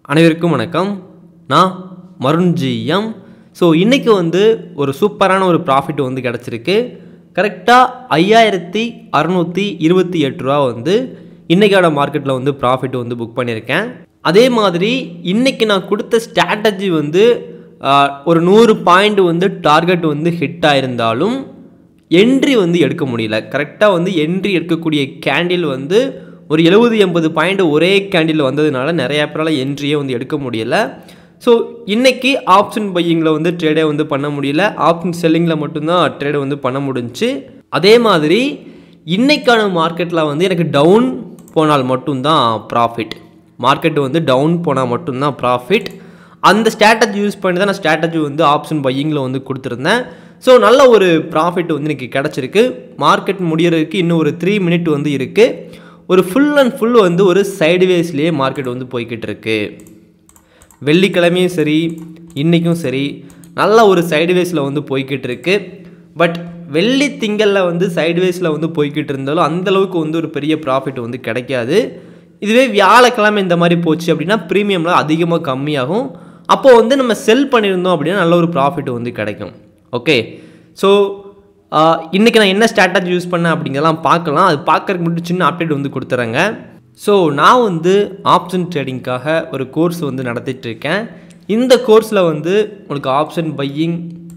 அனைவருக்கும் வணக்கம் நான் மருண்ஜிஎம் ஸோ இன்றைக்கி வந்து ஒரு சூப்பரான ஒரு ப்ராஃபிட் வந்து கிடச்சிருக்கு கரெக்டாக ஐயாயிரத்தி அறநூற்றி இருபத்தி எட்டு ரூபா வந்து இன்றைக்கான மார்க்கெட்டில் வந்து ப்ராஃபிட் வந்து புக் பண்ணியிருக்கேன் அதே மாதிரி இன்றைக்கி நான் கொடுத்த ஸ்ட்ராட்டஜி வந்து ஆஹ், ஒரு நூறு பாயிண்ட் வந்து டார்கெட் வந்து ஹிட் ஆயிருந்தாலும் என்ட்ரி வந்து எடுக்க முடியல கரெக்டாக வந்து என்ட்ரி எடுக்கக்கூடிய கேண்டில் வந்து ஒரு எழுபது எண்பது பாயிண்ட் ஒரே கேண்டில் வந்ததுனால நிறைய பேரால் என்ட்ரியே வந்து எடுக்க முடியல ஸோ இன்னைக்கு ஆப்ஷன் பையிங்கில் வந்து ட்ரேடே வந்து பண்ண முடியல ஆப்ஷன் செல்லிங்கில் மட்டும்தான் ட்ரேடை வந்து பண்ண முடிஞ்சுச்சு அதே மாதிரி இன்னைக்கான மார்க்கெட்டில் வந்து எனக்கு டவுன் போனால் மட்டும்தான் ப்ராஃபிட் மார்க்கெட் வந்து டவுன் போனால் மட்டும்தான் ப்ராஃபிட் அந்த ஸ்ட்ராட்டஜி யூஸ் பண்ணி தான் நான் ஸ்ட்ராட்டஜி வந்து ஆப்ஷன் பையிங்கில் வந்து கொடுத்துருந்தேன் ஸோ நல்ல ஒரு ப்ராஃபிட் வந்து இன்றைக்கி கிடச்சிருக்கு மார்க்கெட் முடியறதுக்கு இன்னும் ஒரு த்ரீ மினிட் வந்து இருக்குது ஒரு ஃபுல் அண்ட் ஃபுல் வந்து ஒரு சைடுவேஸ்லேயே மார்க்கெட் வந்து போய்கிட்டு இருக்கு வெள்ளிக்கிழமையும் சரி இன்றைக்கும் சரி நல்ல ஒரு சைடுவேஸில் வந்து போய்கிட்டு இருக்கு பட் வெள்ளி திங்களில் வந்து சைடுவேஸில் வந்து போய்கிட்டு இருந்தாலும் அந்த அளவுக்கு வந்து ஒரு பெரிய ப்ராஃபிட் வந்து கிடைக்காது இதுவே வியாழக்கிழமை இந்த மாதிரி போச்சு அப்படின்னா ப்ரீமியம்லாம் அதிகமாக கம்மியாகும் அப்போ வந்து நம்ம செல் பண்ணியிருந்தோம் அப்படின்னா நல்ல ஒரு ப்ராஃபிட் வந்து கிடைக்கும் ஓகே ஸோ இன்றைக்கி நான் என்ன ஸ்ட்ராட்டஜி யூஸ் பண்ணேன் அப்படிங்கிறதெல்லாம் பார்க்கலாம் அது பார்க்கறதுக்கு மட்டும் சின்ன அப்டேட் வந்து கொடுத்துறேங்க ஸோ நான் வந்து ஆப்ஷன் ட்ரேடிங்க்காக ஒரு கோர்ஸ் வந்து நடத்திட்டு இருக்கேன் இந்த கோர்ஸில் வந்து உங்களுக்கு ஆப்ஷன் பையிங்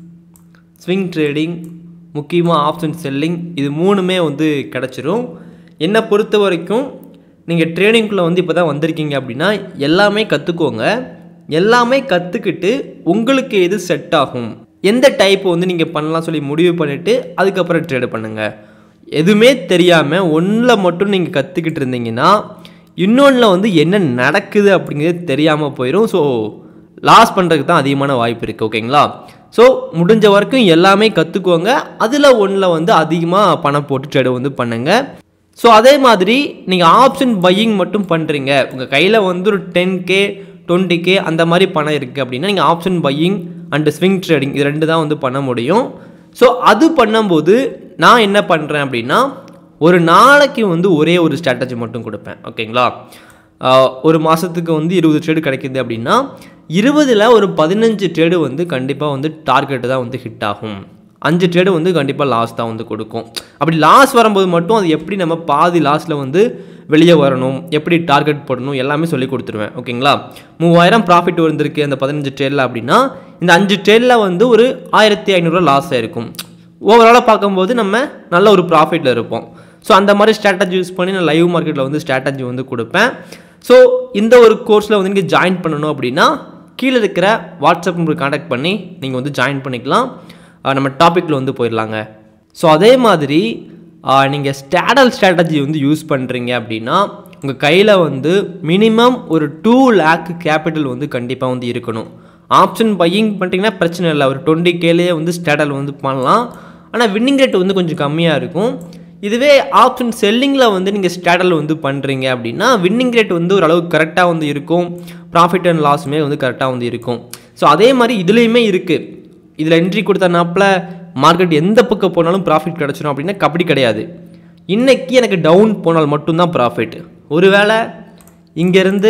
ஸ்விங் ட்ரேடிங் முக்கியமாக ஆப்ஷன் செல்லிங் இது மூணுமே வந்து கிடச்சிரும் என்னை பொறுத்த வரைக்கும் நீங்கள் ட்ரேடிங்குள்ளே வந்து இப்போ தான் வந்திருக்கீங்க அப்படின்னா எல்லாமே கற்றுக்கோங்க எல்லாமே கற்றுக்கிட்டு உங்களுக்கு எது செட் ஆகும் எந்த டைப் வந்து நீங்கள் பண்ணலாம் சொல்லி முடிவு பண்ணிவிட்டு அதுக்கப்புறம் ட்ரேடு பண்ணுங்கள் எதுவுமே தெரியாமல் ஒன்றில் மட்டும் நீங்கள் கற்றுக்கிட்டு இருந்தீங்கன்னா இன்னொன்றில் வந்து என்ன நடக்குது அப்படிங்கிறது தெரியாமல் போயிடும் ஸோ லாஸ் பண்ணுறதுக்கு தான் அதிகமான வாய்ப்பு இருக்குது ஓகேங்களா ஸோ முடிஞ்ச வரைக்கும் எல்லாமே கற்றுக்கோங்க அதில் ஒன்றில் வந்து அதிகமாக பணம் போட்டு ட்ரேடு வந்து பண்ணுங்கள் ஸோ அதே மாதிரி நீங்கள் ஆப்ஷன் பையிங் மட்டும் பண்ணுறீங்க உங்கள் கையில் வந்து ஒரு டென் கே டுவெண்ட்டி கே அந்த மாதிரி பணம் இருக்குது அப்படின்னா நீங்கள் option buying and swing trading இது ரெண்டு தான் வந்து பண்ண முடியும் ஸோ அது பண்ணும்போது நான் என்ன பண்ணுறேன் அப்படின்னா ஒரு நாளைக்கு வந்து ஒரே ஒரு ஸ்ட்ராட்டஜி மட்டும் கொடுப்பேன் ஓகேங்களா ஆஹ் ஒரு மாதத்துக்கு வந்து இருபது ட்ரேடு கிடைக்குது அப்படின்னா இருபதில் ஒரு பதினஞ்சு ட்ரேடு வந்து கண்டிப்பாக வந்து டார்கெட்டு தான் வந்து ஹிட் ஆகும் அஞ்சு ட்ரேடு வந்து கண்டிப்பாக லாஸ் தான் வந்து கொடுக்கும் அப்படி லாஸ் வரும்போது மட்டும் அது எப்படி நம்ம பாதி லாஸில் வந்து வெளியே வரணும் எப்படி டார்கெட் போடணும் எல்லாமே சொல்லி கொடுத்துருவேன் ஓகேங்களா மூவாயிரம் ப்ராஃபிட் வந்திருக்கு அந்த பதினஞ்சு ட்ரேடில் அப்படின்னா இந்த அஞ்சு ட்ரேடில் வந்து ஒரு ஆயிரத்தி ஐநூறுரூவா லாஸ் ஆயிருக்கும் ஓவராலாக பார்க்கும்போது நம்ம நல்ல ஒரு ப்ராஃபிட்டில் இருப்போம் ஸோ அந்த மாதிரி ஸ்ட்ராட்டஜி யூஸ் பண்ணி நான் லைவ் மார்க்கெட்டில் வந்து ஸ்ட்ராட்டஜி வந்து கொடுப்பேன் ஸோ இந்த ஒரு கோர்ஸில் வந்து நீங்கள் ஜாயின் பண்ணணும் அப்படின்னா கீழே இருக்கிற வாட்ஸ்அப் நம்பருக்கு காண்டாக்ட் பண்ணி நீங்கள் வந்து ஜாயின் பண்ணிக்கலாம் அஹ் நம்ம டாப்பிக்கில் வந்து போயிடலாங்க ஸோ அதே மாதிரி நீங்கள் ஸ்டாடல் ஸ்ட்ராட்டஜி வந்து யூஸ் பண்ணுறீங்க அப்படின்னா உங்கள் கையில் வந்து மினிமம் ஒரு டூ லேக் கேபிட்டல் வந்து கண்டிப்பாக வந்து இருக்கணும் ஆப்ஷன் பையிங் பண்ணிட்டீங்கன்னா பிரச்சனை இல்லை ஒரு டுவெண்ட்டி கேலேயே வந்து ஸ்டாடல் வந்து பண்ணலாம் ஆனால் வின்னிங் ரேட் வந்து கொஞ்சம் கம்மியாக இருக்கும் இதுவே ஆப்ஷன் செல்லிங்கில் வந்து நீங்கள் ஸ்டாடல் வந்து பண்ணுறீங்க அப்படின்னா வின்னிங் ரேட் வந்து ஓரளவுக்கு கரெக்டாக வந்து இருக்கும் ப்ராஃபிட் அண்ட் லாஸுமே வந்து கரெக்டாக வந்து இருக்கும் ஸோ அதே மாதிரி இதுலேயுமே இருக்குது இதில் என்ட்ரி கொடுத்த நாப்பில் மார்க்கெட் எந்த பக்கம் போனாலும் ப்ராஃபிட் கிடச்சிரும் அப்படின்னா கபடி கிடையாது இன்னைக்கு எனக்கு டவுன் போனால் மட்டும்தான் ப்ராஃபிட் ஒருவேளை இங்கேருந்து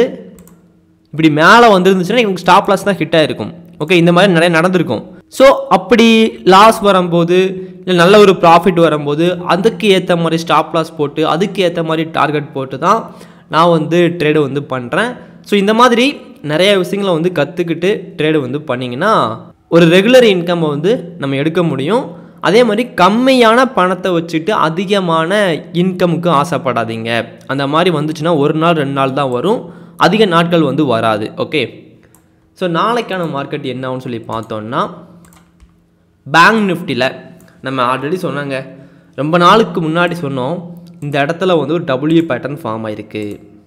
இப்படி மேலே வந்துருந்துச்சுன்னா எனக்கு ஸ்டாப் லாஸ் தான் ஹிட் ஆகிருக்கும் ஓகே இந்த மாதிரி நிறைய நடந்திருக்கும் ஸோ அப்படி லாஸ் வரும்போது இல்லை நல்ல ஒரு ப்ராஃபிட் வரும்போது அதுக்கு ஏற்ற மாதிரி ஸ்டாப் லாஸ் போட்டு அதுக்கு ஏற்ற மாதிரி டார்கெட் போட்டு தான் நான் வந்து ட்ரேடு வந்து பண்ணுறேன் ஸோ இந்த மாதிரி நிறைய விஷயங்களை வந்து கற்றுக்கிட்டு ட்ரேடு வந்து பண்ணிங்கன்னா ஒரு ரெகுலர் இன்கம்மை வந்து நம்ம எடுக்க முடியும் அதே மாதிரி கம்மியான பணத்தை வச்சுட்டு அதிகமான இன்கமுக்கு ஆசைப்படாதீங்க அந்த மாதிரி வந்துச்சுன்னா ஒரு நாள் ரெண்டு நாள் தான் வரும் அதிக நாட்கள் வந்து வராது ஓகே ஸோ நாளைக்கான மார்க்கெட் என்ன ஆகும்னு சொல்லி பார்த்தோம்னா பேங்க் நிஃப்டியில் நம்ம ஆல்ரெடி சொன்னாங்க ரொம்ப நாளுக்கு முன்னாடி சொன்னோம் இந்த இடத்துல வந்து ஒரு டபிள்யூ பேட்டர்ன் ஃபார்ம் ஆயிருக்கு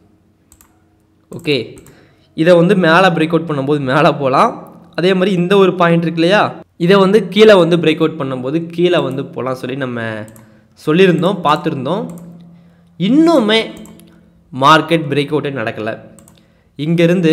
ஓகே இதை வந்து மேலே பிரேக் அவுட் பண்ணும்போது மேலே போகலாம் அதே மாதிரி இந்த ஒரு பாயிண்ட் இருக்கு இல்லையா இதை வந்து கீழே வந்து பிரேக் அவுட் பண்ணும்போது கீழே வந்து போகலாம் சொல்லி நம்ம சொல்லியிருந்தோம் பார்த்துருந்தோம் இன்னுமே மார்க்கெட் பிரேக் அவுட்டே நடக்கலை இங்கேருந்து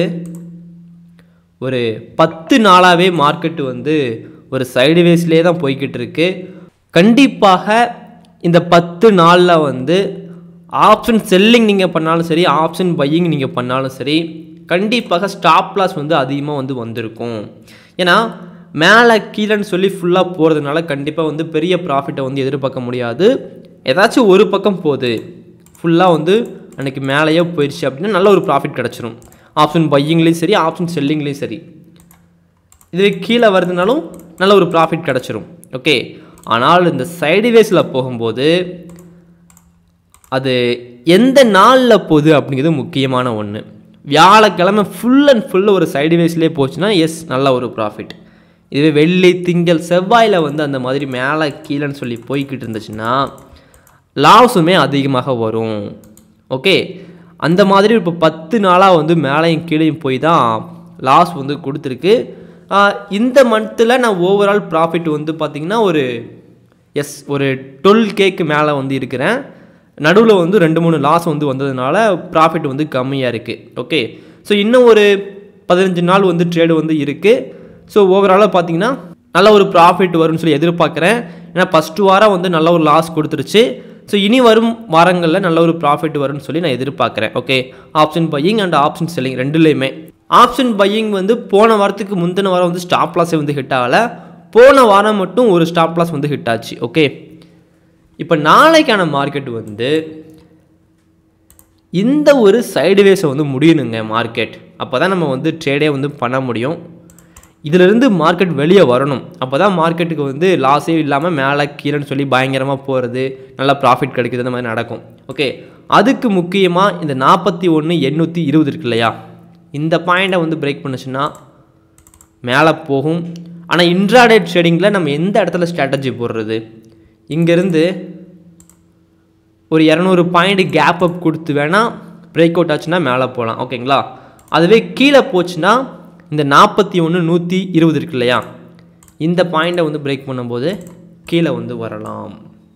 ஒரு பத்து நாளாகவே மார்க்கெட் வந்து ஒரு சைடுவேஸ்லேயே தான் போய்கிட்டு இருக்கு கண்டிப்பாக இந்த பத்து நாளில் வந்து ஆப்ஷன் செல்லிங் நீங்கள் பண்ணாலும் சரி ஆப்ஷன் பையிங் நீங்கள் பண்ணாலும் சரி கண்டிப்பாக ஸ்டாப் லாஸ் வந்து அதிகமாக வந்து வந்திருக்கும் ஏன்னா மேலே கீழேன்னு சொல்லி ஃபுல்லாக போகிறதுனால கண்டிப்பாக வந்து பெரிய ப்ராஃபிட்டை வந்து எதிர்பார்க்க முடியாது ஏதாச்சும் ஒரு பக்கம் போகுது ஃபுல்லாக வந்து அன்றைக்கி மேலேயே போயிடுச்சு அப்படின்னா நல்ல ஒரு ப்ராஃபிட் கிடச்சிரும் ஆப்ஷன் பையிங்லேயும் சரி ஆப்ஷன் செல்லிங்லேயும் சரி இதுவே கீழே வருதுனாலும் நல்ல ஒரு ப்ராஃபிட் கிடச்சிரும் ஓகே ஆனால் இந்த சைடுவேஸில் போகும்போது அது எந்த நாளில் போகுது அப்படிங்கிறது முக்கியமான ஒன்று வியாழக்கிழமை ஃபுல் அண்ட் ஃபுல் ஒரு சைடுவேஸ்லேயே போச்சுன்னா எஸ் நல்ல ஒரு ப்ராஃபிட் இதுவே வெள்ளி திங்கள் செவ்வாயில் வந்து அந்த மாதிரி மேலே கீழேன்னு சொல்லி போய்கிட்டு இருந்துச்சுன்னா லாஸுமே அதிகமாக வரும் ஓகே அந்த மாதிரி இப்போ பத்து நாளாக வந்து மேலேயும் கீழேயும் போய் தான் லாஸ் வந்து கொடுத்துருக்கு ஆஹ் இந்த மந்த்தில் நான் ஓவரால் ப்ராஃபிட் வந்து பார்த்திங்கன்னா ஒரு எஸ் ஒரு டுவெல் கேக்கு மேலே வந்து இருக்கிறேன் நடுவில் வந்து ரெண்டு மூணு லாஸ் வந்து வந்ததுனால ப்ராஃபிட் வந்து கம்மியாக இருக்குது ஓகே ஸோ இன்னும் ஒரு பதினஞ்சு நாள் வந்து ட்ரேடு வந்து இருக்குது ஸோ ஓவராலாக பார்த்தீங்கன்னா நல்ல ஒரு ப்ராஃபிட் வரும்னு சொல்லி எதிர்பார்க்குறேன் ஏன்னா ஃபஸ்ட்டு வாரம் வந்து நல்ல ஒரு லாஸ் கொடுத்துருச்சு ஸோ இனி வரும் வாரங்களில் நல்ல ஒரு ப்ராஃபிட் வரும்னு சொல்லி நான் எதிர்பார்க்குறேன் okay option buying and option selling ரெண்டுலேயுமே ஆப்ஷன் பையிங் வந்து போன வாரத்துக்கு முந்தின வாரம் வந்து ஸ்டாப் லாஸே வந்து ஹிட் ஆகலை போன வாரம் மட்டும் ஒரு ஸ்டாப் லாஸ் வந்து ஹிட் ஆச்சு ஓகே இப்போ நாளைக்கான மார்க்கெட் வந்து இந்த ஒரு சைடுவேஸை வந்து முடியணுங்க மார்க்கெட் அப்போ தான் நம்ம வந்து ட்ரேடே வந்து பண்ண முடியும் இதிலிருந்து மார்க்கெட் வெளியே வரணும் அப்போ தான் மார்க்கெட்டுக்கு வந்து லாஸே இல்லாமல் மேலே கீழேன்னு சொல்லி பயங்கரமாக போகிறது நல்லா ப்ராஃபிட் கிடைக்குது அந்த மாதிரி நடக்கும் ஓகே அதுக்கு முக்கியமாக இந்த நாற்பத்தி ஒன்று எண்ணூற்றி இருபது இருக்கு இல்லையா இந்த பாயிண்ட்டை வந்து பிரேக் பண்ணுச்சுன்னா மேலே போகும் ஆனால் இன்ட்ராடே ட்ரேடிங்கில் நம்ம எந்த இடத்துல ஸ்ட்ராட்டஜி போடுறது இங்கேருந்து ஒரு இரநூறு பாயிண்ட் கேப் அப் கொடுத்து வேணால் பிரேக் அவுட் ஆச்சுன்னா மேலே போகலாம் ஓகேங்களா அதுவே கீழே போச்சுன்னா இந்த நாற்பத்தி ஒன்று நூற்றி இருபது இருக்கு இல்லையா இந்த பாயிண்ட்டை வந்து பிரேக் பண்ணும்போது கீழே வந்து வரலாம்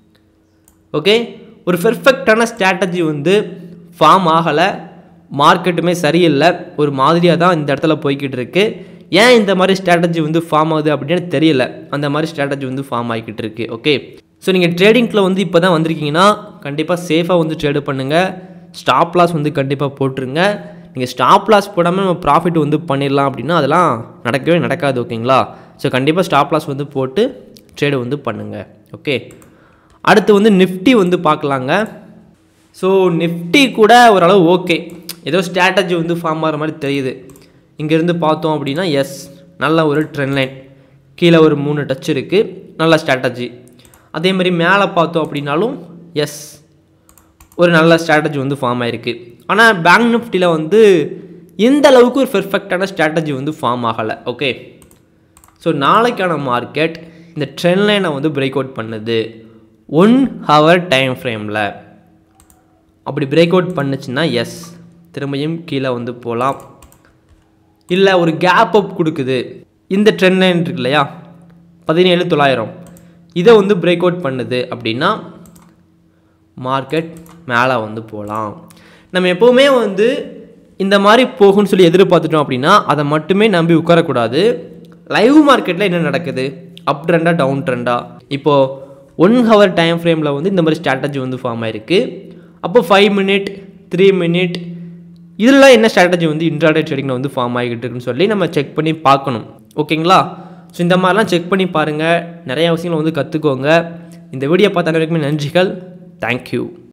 ஓகே ஒரு பெர்ஃபெக்டான ஸ்ட்ராட்டஜி வந்து ஃபார்ம் ஆகலை மார்க்கெட்டுமே சரியில்லை ஒரு மாதிரியாக தான் இந்த இடத்துல போய்கிட்டு இருக்கு ஏன் இந்த மாதிரி ஸ்ட்ராட்டஜி வந்து ஃபார்ம் ஆகுது அப்படின்னு தெரியல அந்த மாதிரி ஸ்ட்ராட்டஜி வந்து ஃபார்ம் ஆகிக்கிட்டு இருக்கு ஓகே ஸோ நீங்கள் ட்ரேடிங்கில் வந்து இப்போ தான் வந்திருக்கீங்கன்னா கண்டிப்பாக சேஃபாக வந்து ட்ரேடு பண்ணுங்கள் ஸ்டாப் லாஸ் வந்து கண்டிப்பாக போட்டுருங்க நீங்கள் ஸ்டாப் லாஸ் போடாமல் நம்ம ப்ராஃபிட் வந்து பண்ணிடலாம் அப்படின்னா அதெல்லாம் நடக்கவே நடக்காது ஓகேங்களா ஸோ கண்டிப்பாக ஸ்டாப் லாஸ் வந்து போட்டு ட்ரேடு வந்து பண்ணுங்கள் ஓகே அடுத்து வந்து நிஃப்டி வந்து பார்க்கலாங்க ஸோ நிஃப்டி கூட ஓரளவு ஓகே ஏதோ ஸ்ட்ராட்டஜி வந்து ஃபார்ம் ஆகிற மாதிரி தெரியுது இங்கேருந்து பார்த்தோம் அப்படின்னா எஸ் நல்ல ஒரு ட்ரெண்ட் லைன் கீழே ஒரு மூணு டச் இருக்குது நல்ல ஸ்ட்ராட்டஜி அதே மாதிரி மேலே பார்த்தோம் அப்படின்னாலும் எஸ் ஒரு நல்ல ஸ்ட்ராட்டஜி வந்து ஃபார்ம் ஆயிருக்கு ஆனால் பேங்க் நிஃப்டியில் வந்து இந்த அளவுக்கு ஒரு பெர்ஃபெக்டான ஸ்ட்ராட்டஜி வந்து ஃபார்ம் ஆகலை ஓகே ஸோ நாளைக்கான மார்க்கெட் இந்த ட்ரெண்ட் லைனை வந்து பிரேக் அவுட் பண்ணுது ஒன் ஹவர் டைம் ஃப்ரேமில் அப்படி பிரேக் அவுட் பண்ணுச்சுன்னா எஸ் திரும்பியும் கீழே வந்து போகலாம் இல்லை ஒரு கேப் அப் கொடுக்குது இந்த ட்ரெண்ட் லைன் இருக்கு இல்லையா பதினேழு தொள்ளாயிரம் இதை வந்து பிரேக் அவுட் பண்ணுது அப்படின்னா மார்க்கெட் மேலே வந்து போகலாம் நம்ம எப்போவுமே வந்து இந்த மாதிரி போகும்னு சொல்லி எதிர்பார்த்துட்டோம் அப்படின்னா அதை மட்டுமே நம்பி உட்காரக்கூடாது லைவ் மார்க்கெட்டில் என்ன நடக்குது அப் ட்ரெண்டா டவுன் ட்ரெண்டா இப்போது ஒன் ஹவர் டைம் ஃப்ரேமில் வந்து இந்த மாதிரி ஸ்ட்ராட்டஜி வந்து ஃபார்ம் ஆயிருக்கு அப்போ ஃபைவ் மினிட் த்ரீ மினிட் இதெல்லாம் என்ன ஸ்ட்ராட்டஜி வந்து இன்ட்ராடே ட்ரேடிங்கில் வந்து ஃபார்ம் ஆகிட்டு இருக்குன்னு சொல்லி நம்ம செக் பண்ணி பார்க்கணும் ஓகேங்களா ஸோ இந்த மாதிரிலாம் செக் பண்ணி பாருங்கள் நிறைய விஷயங்களை வந்து கற்றுக்கோங்க இந்த வீடியோ பார்த்த அனைவருக்குமே நன்றிகள் தேங்க்யூ